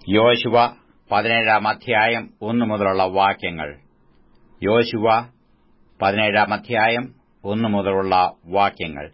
യോശുവ പതിനേഴാം അധ്യായം ഒന്നു മുതലുള്ള വാക്യങ്ങൾ യോശുവ പതിനേഴാം അധ്യായം ഒന്നു മുതലുള്ള വാക്യങ്ങൾ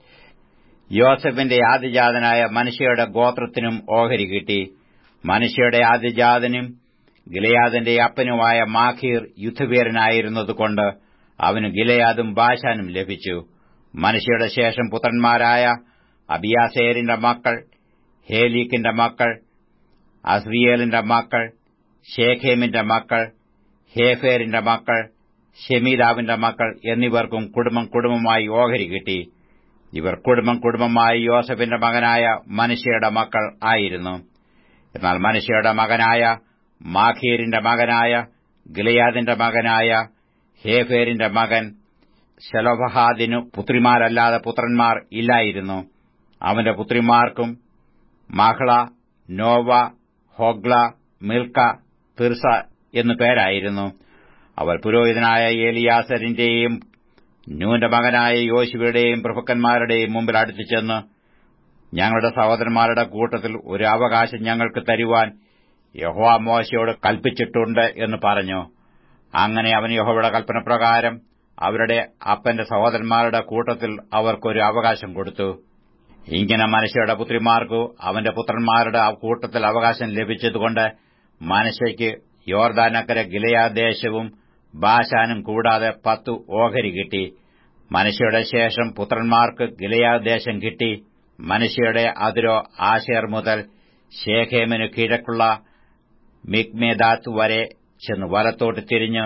യോസഫിന്റെ ആദിജാതനായ മനുഷ്യയുടെ ഗോത്രത്തിനും ഓഹരി കിട്ടി മനുഷ്യയുടെ ആദിജാതനും ഗിലയാദിന്റെ അപ്പനുമായ മാഖീർ യുദ്ധവീരനായിരുന്നതുകൊണ്ട് അവന് ഗിലയാദും ബാശാനും ലഭിച്ചു മനുഷ്യയുടെ ശേഷം പുത്രന്മാരായ അബിയാസേരിന്റെ മക്കൾ ഹേലീക്കിന്റെ മക്കൾ അസ്രിയേലിന്റെ മക്കൾ ഷേഖേമിന്റെ മക്കൾ ഹേഫേരിന്റെ മക്കൾ ഷെമീദാവിന്റെ മക്കൾ എന്നിവർക്കും കുടുംബം കുടുംബമായി ഓഹരി കിട്ടി ഇവർ കുടുംബം കുടുംബമായി യോസഫിന്റെ മകനായ മനുഷ്യയുടെ മക്കൾ ആയിരുന്നു എന്നാൽ മനുഷ്യയുടെ മകനായ മാഖീരിന്റെ മകനായ ഗിലയാദിന്റെ മകനായ ഹേഫേരിന്റെ മകൻ ശലോഭഹാദിനു പുത്രിമാരല്ലാതെ പുത്രന്മാർ ഇല്ലായിരുന്നു അവന്റെ പുത്രിമാർക്കും മഹ്ള നോവ ഹോഗ്ല മിൽക്ക തിർസ എന്നു പേരായിരുന്നു അവർ പുരോഹിതനായ ഏലിയാസരിന്റെയും നൂന്റെ മകനായ യോശുവയുടെയും പ്രഭുക്കന്മാരുടെയും മുമ്പിൽ അടുത്തു ചെന്ന് ഞങ്ങളുടെ സഹോദരന്മാരുടെ കൂട്ടത്തിൽ ഒരു അവകാശം ഞങ്ങൾക്ക് തരുവാൻ യഹോവ മോശയോട് കൽപ്പിച്ചിട്ടുണ്ട് എന്ന് പറഞ്ഞു അങ്ങനെ അവൻ യഹോവയുടെ കൽപ്പനപ്രകാരം അവരുടെ അപ്പന്റെ സഹോദരന്മാരുടെ കൂട്ടത്തിൽ അവർക്കൊരു അവകാശം കൊടുത്തു ഇങ്ങനെ മനുഷ്യയുടെ പുത്രിമാർക്കു അവന്റെ പുത്രന്മാരുടെ കൂട്ടത്തിൽ അവകാശം ലഭിച്ചതുകൊണ്ട് മനശയ്ക്ക് യോർദാനക്കര ഗിലയാദേശവും ബാശാനും കൂടാതെ പത്തു ഓഹരി കിട്ടി മനുഷ്യയുടെ ശേഷം പുത്രന്മാർക്ക് ഗിലയാദേശം കിട്ടി മനുഷ്യയുടെ അതിരോ ആശേർ മുതൽ ഷേഖേമിനു കിഴക്കുള്ള മിഗ്മേദാത്ത് വരെ ചെന്ന് വലത്തോട്ട് തിരിഞ്ഞ്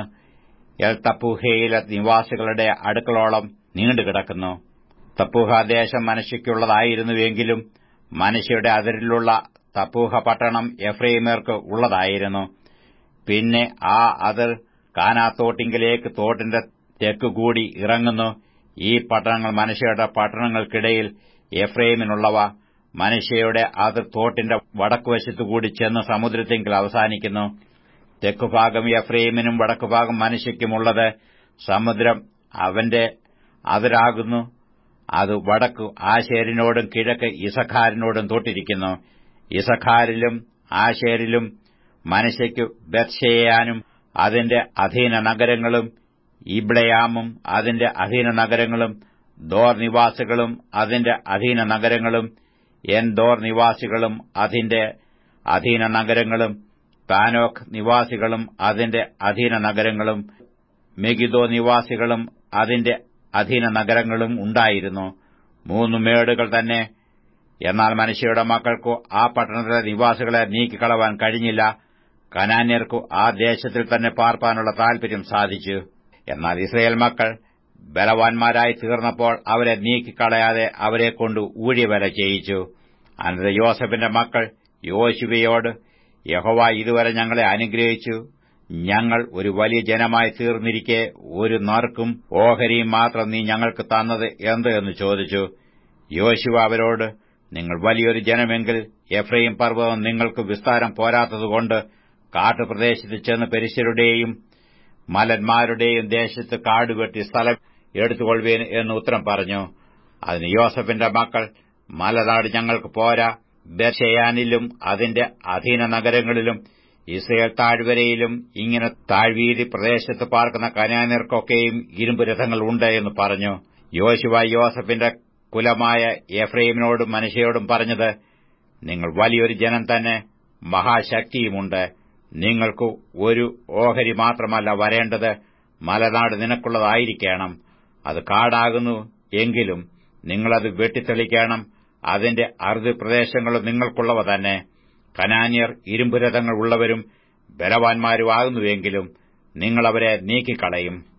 എൽ തപ്പൂഹയിലെ നിവാസികളുടെ അടുക്കളോളം നീണ്ടുകിടക്കുന്നു തപ്പൂഹദേശം മനുഷ്യയ്ക്കുള്ളതായിരുന്നുവെങ്കിലും മനുഷ്യയുടെ അതിരിലുള്ള തപ്പൂഹ പട്ടണം എഫ്രൈമേർക്ക് ഉള്ളതായിരുന്നു പിന്നെ ആ അതിർ കാനാത്തോട്ടിങ്കിലേക്ക് തോട്ടിന്റെ തെക്കുകൂടി ഇറങ്ങുന്നു ഈ പട്ടണങ്ങൾ മനുഷ്യയുടെ പട്ടണങ്ങൾക്കിടയിൽ എഫ്രൈമിനുള്ളവ മനുഷ്യയുടെ അതിർ തോട്ടിന്റെ വടക്കുവശത്തുകൂടി ചെന്ന് സമുദ്രത്തിങ്കിൽ അവസാനിക്കുന്നു തെക്കുഭാഗം എഫ്രൈമിനും വടക്കുഭാഗം മനുഷ്യയ്ക്കുമുള്ളത് സമുദ്രം അവന്റെ അതിരാകുന്നു അത് വടക്കു ആശേരിനോടും കിഴക്ക് ഇസഖാരിനോടും തൊട്ടിരിക്കുന്നു ഇസഖാരിലും ആശേരിലും മനുഷ്യയ്ക്കു ബത്ഷേയാനും അതിന്റെ അധീന നഗരങ്ങളും ഇബ്ളയാമും അതിന്റെ അധീന നഗരങ്ങളും ദോർ നിവാസികളും അതിന്റെ അധീന നഗരങ്ങളും എൻ ദോർ നിവാസികളും അതിന്റെ അധീന നഗരങ്ങളും താനോഖ് നിവാസികളും അതിന്റെ അധീന നഗരങ്ങളും മെഗിദോ നിവാസികളും അതിന്റെ അധീന നഗരങ്ങളും ഉണ്ടായിരുന്നു മൂന്ന് മേടുകൾ തന്നെ എന്നാൽ മനുഷ്യയുടെ മക്കൾക്കു ആ പട്ടണത്തിലെ നിവാസികളെ നീക്കിക്കളവാൻ കഴിഞ്ഞില്ല കനാന്യർക്കു ആ ദേശത്തിൽ തന്നെ പാർപ്പാനുള്ള താൽപര്യം സാധിച്ചു എന്നാൽ ഇസ്രയേൽ മക്കൾ ബലവാന്മാരായി തീർന്നപ്പോൾ അവരെ നീക്കിക്കളയാതെ അവരെക്കൊണ്ട് ഊഴിയവേല ചെയ്യിച്ചു അനന്ത യോസഫിന്റെ മക്കൾ യോശുവയോട് യഹോവ ഇതുവരെ ഞങ്ങളെ അനുഗ്രഹിച്ചു ഞങ്ങൾ ഒരു വലിയ ജനമായി തീർന്നിരിക്കെ ഒരു നറുക്കും ഓഹരിയും മാത്രം നീ ഞങ്ങൾക്ക് തന്നത് എന്ത് എന്ന് ചോദിച്ചു യോശുവ അവരോട് നിങ്ങൾ വലിയൊരു ജനമെങ്കിൽ എഫ്രൈം പർവ്വതം നിങ്ങൾക്ക് വിസ്താരം പോരാത്തതുകൊണ്ട് കാട്ടുപ്രദേശത്ത് ചെന്ന് പെരിശരുടെയും മലന്മാരുടെയും ദേശത്ത് കാടുവെട്ടി സ്ഥലം എടുത്തുകൊള്ളുവേൻ എന്ന് ഉത്തരം പറഞ്ഞു അതിന് യോസഫിന്റെ മക്കൾ മലനാട് ഞങ്ങൾക്ക് പോരാ ബെർഷയാനിലും അതിന്റെ അധീന നഗരങ്ങളിലും ഇസ്രയേൽ താഴ്വരയിലും ഇങ്ങനെ താഴ്വീതി പ്രദേശത്ത് പാർക്കുന്ന കനാനർക്കൊക്കെയും ഇരുമ്പ് രഥങ്ങൾ ഉണ്ട് എന്ന് പറഞ്ഞു യോശുവ യോസഫിന്റെ കുലമായ എഫ്രൈമിനോടും മനുഷ്യയോടും പറഞ്ഞത് നിങ്ങൾ വലിയൊരു ജനം തന്നെ മഹാശക്തിയുമുണ്ട് നിങ്ങൾക്ക് ഒരു ഓഹരി മാത്രമല്ല വരേണ്ടത് മലനാട് നിനക്കുള്ളതായിരിക്കണം അത് കാടാകുന്നു എങ്കിലും നിങ്ങളത് വെട്ടിത്തെളിക്കണം അതിന്റെ അറുതി പ്രദേശങ്ങളും നിങ്ങൾക്കുള്ളവ തന്നെ കനാന്യർ ഇരുമ്പുരഥങ്ങൾ ഉള്ളവരും ബലവാന്മാരുമാകുന്നുവെങ്കിലും നിങ്ങളവരെ നീക്കിക്കളയും